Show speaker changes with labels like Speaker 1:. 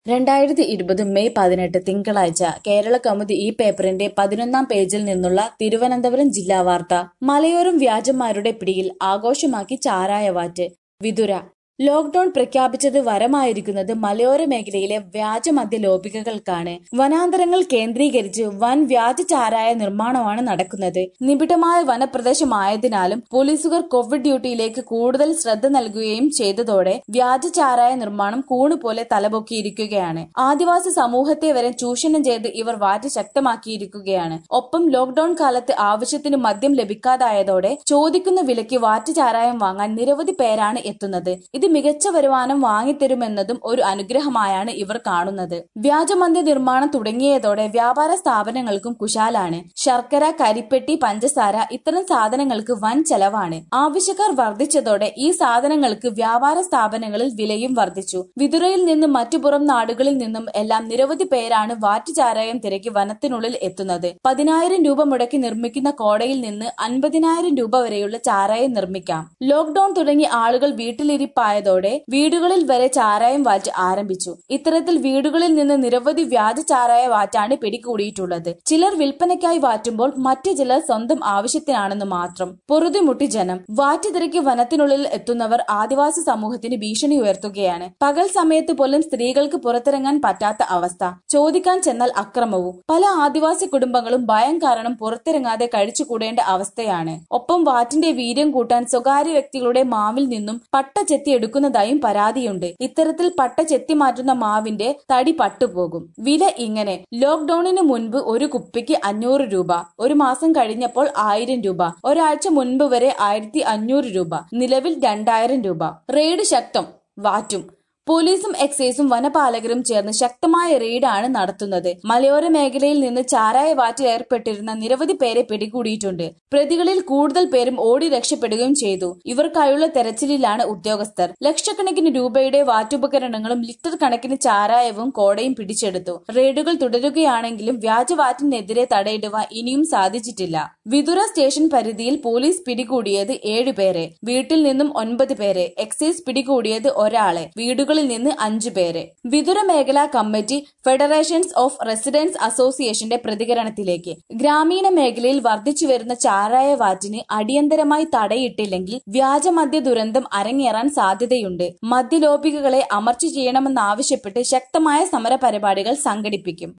Speaker 1: രണ്ടായിരത്തി ഇരുപത് മെയ് പതിനെട്ട് തിങ്കളാഴ്ച കേരള കൗമുദി ഈ പേപ്പറിന്റെ പതിനൊന്നാം പേജിൽ നിന്നുള്ള തിരുവനന്തപുരം ജില്ലാ വാർത്ത മലയോരം വ്യാജന്മാരുടെ പിടിയിൽ ആഘോഷമാക്കി ചാരായവാറ്റ് വിതുര ലോക്ഡൌൺ പ്രഖ്യാപിച്ചത് വരമായിരിക്കുന്നത് മലയോര മേഖലയിലെ വ്യാജമദ്യ ലോബികകൾക്കാണ് വനാന്തരങ്ങൾ കേന്ദ്രീകരിച്ച് വൻ വ്യാജ ചാരായ നിർമ്മാണമാണ് നടക്കുന്നത് നിബിഡമായ വനപ്രദേശമായതിനാലും പോലീസുകാർ കോവിഡ് ഡ്യൂട്ടിയിലേക്ക് കൂടുതൽ ശ്രദ്ധ നൽകുകയും ചെയ്തതോടെ വ്യാജ ചാരായ നിർമ്മാണം കൂണുപോലെ തലപൊക്കിയിരിക്കുകയാണ് ആദിവാസി സമൂഹത്തെ വരെ ചൂഷണം ചെയ്ത് ഇവർ വാറ്റ് ശക്തമാക്കിയിരിക്കുകയാണ് ഒപ്പം ലോക്ഡൌൺ കാലത്ത് ആവശ്യത്തിന് മദ്യം ലഭിക്കാതായതോടെ ചോദിക്കുന്ന വിലയ്ക്ക് വാറ്റ് ചാരായം വാങ്ങാൻ നിരവധി പേരാണ് എത്തുന്നത് ഇത് മികച്ച വരുമാനം വാങ്ങിത്തരുമെന്നതും ഒരു അനുഗ്രഹമായാണ് ഇവർ കാണുന്നത് വ്യാജമദ്യ നിർമ്മാണം തുടങ്ങിയതോടെ വ്യാപാര സ്ഥാപനങ്ങൾക്കും കുശാലാണ് ശർക്കര കരിപ്പെട്ടി പഞ്ചസാര ഇത്തരം സാധനങ്ങൾക്ക് വൻ ചെലവാണ് ആവശ്യക്കാർ വർദ്ധിച്ചതോടെ ഈ സാധനങ്ങൾക്ക് വ്യാപാര സ്ഥാപനങ്ങളിൽ വിലയും വർദ്ധിച്ചു വിതുരയിൽ നിന്നും മറ്റു പുറം നാടുകളിൽ നിന്നും എല്ലാം നിരവധി പേരാണ് വാറ്റുചാരായം തിരക്കി വനത്തിനുള്ളിൽ എത്തുന്നത് പതിനായിരം രൂപ മുടക്കി നിർമ്മിക്കുന്ന കോടയിൽ നിന്ന് അൻപതിനായിരം രൂപ വരെയുള്ള ചാരായം നിർമ്മിക്കാം ലോക്ഡൌൺ തുടങ്ങി ആളുകൾ വീട്ടിലിരിപ്പായതോടെ വീടുകളിൽ വരെ ചാരായം വാറ്റ് ആരംഭിച്ചു ഇത്തരത്തിൽ വീടുകളിൽ നിന്ന് നിരവധി വ്യാജ ചാരായ വാറ്റാണ് പിടികൂടിയിട്ടുള്ളത് ചിലർ വിൽപ്പനയ്ക്കായി വാറ്റുമ്പോൾ മറ്റു ചിലർ സ്വന്തം ആവശ്യത്തിനാണെന്ന് മാത്രം പൊറുതിമുട്ടി ജനം വാറ്റ് തിരക്കി വനത്തിനുള്ളിൽ എത്തുന്നവർ ആദിവാസി സമൂഹത്തിന് ഭീഷണി ഉയർത്തുകയാണ് പകൽ സമയത്ത് പോലും സ്ത്രീകൾക്ക് പുറത്തിറങ്ങാൻ പറ്റാത്ത അവസ്ഥ ചോദിക്കാൻ ചെന്നാൽ അക്രമവും പല ആദിവാസി കുടുംബങ്ങളും ഭയം കാരണം പുറത്തിറങ്ങാതെ കഴിച്ചുകൂടേണ്ട അവസ്ഥയാണ് ഒപ്പം വാറ്റിന്റെ വീര്യം കൂട്ടാൻ സ്വകാര്യ വ്യക്തികളുടെ മാവിൽ നിന്നും പട്ട ചെത്തി എടുക്കുന്നതായും പരാതിയുണ്ട് ഇത്തരത്തിൽ പട്ട ചെത്തി മാറ്റുന്ന മാവിന്റെ തടി പട്ടുപോകും വില ഇങ്ങനെ ലോക്ഡൌണിന് മുൻപ് ഒരു കുപ്പിക്ക് അഞ്ഞൂറ് രൂപ ഒരു മാസം കഴിഞ്ഞപ്പോൾ ആയിരം രൂപ ഒരാഴ്ച മുൻപ് വരെ ആയിരത്തി അഞ്ഞൂറ് രൂപ നിലവിൽ രണ്ടായിരം രൂപ റെയ്ഡ് ശക്തം വാറ്റും പോലീസും എക്സൈസും വനപാലകരും ചേർന്ന് ശക്തമായ റെയ്ഡാണ് നടത്തുന്നത് മലയോര മേഖലയിൽ നിന്ന് ചാരായ വാറ്റിൽ ഏർപ്പെട്ടിരുന്ന നിരവധി പേരെ പിടികൂടിയിട്ടുണ്ട് പ്രതികളിൽ കൂടുതൽ പേരും ഓടി രക്ഷപ്പെടുകയും ചെയ്തു ഇവർക്കായുള്ള തെരച്ചിലിലാണ് ഉദ്യോഗസ്ഥർ ലക്ഷക്കണക്കിന് രൂപയുടെ വാറ്റുപകരണങ്ങളും ലിറ്റർ കണക്കിന് ചാരായവും കോടയും പിടിച്ചെടുത്തു റെയ്ഡുകൾ തുടരുകയാണെങ്കിലും വ്യാജവാറ്റിനെതിരെ തടയിടുവാൻ ഇനിയും സാധിച്ചിട്ടില്ല വിതുര സ്റ്റേഷൻ പരിധിയിൽ പോലീസ് പിടികൂടിയത് ഏഴുപേരെ വീട്ടിൽ നിന്നും ഒൻപത് പേരെ എക്സൈസ് പിടികൂടിയത് ഒരാളെ വീടുകളിൽ നിന്ന് അഞ്ചു പേരെ വിതുര മേഖലാ കമ്മിറ്റി ഫെഡറേഷൻസ് ഓഫ് റെസിഡൻസ് അസോസിയേഷന്റെ പ്രതികരണത്തിലേക്ക് ഗ്രാമീണ മേഖലയിൽ വർദ്ധിച്ചുവരുന്ന ചാരായ വാറ്റിന് അടിയന്തരമായി തടയിട്ടില്ലെങ്കിൽ വ്യാജമദ്യ ദുരന്തം അരങ്ങേറാൻ സാധ്യതയുണ്ട് മദ്യലോപികളെ അമർച്ച ചെയ്യണമെന്നാവശ്യപ്പെട്ട് ശക്തമായ സമരപരിപാടികൾ സംഘടിപ്പിക്കും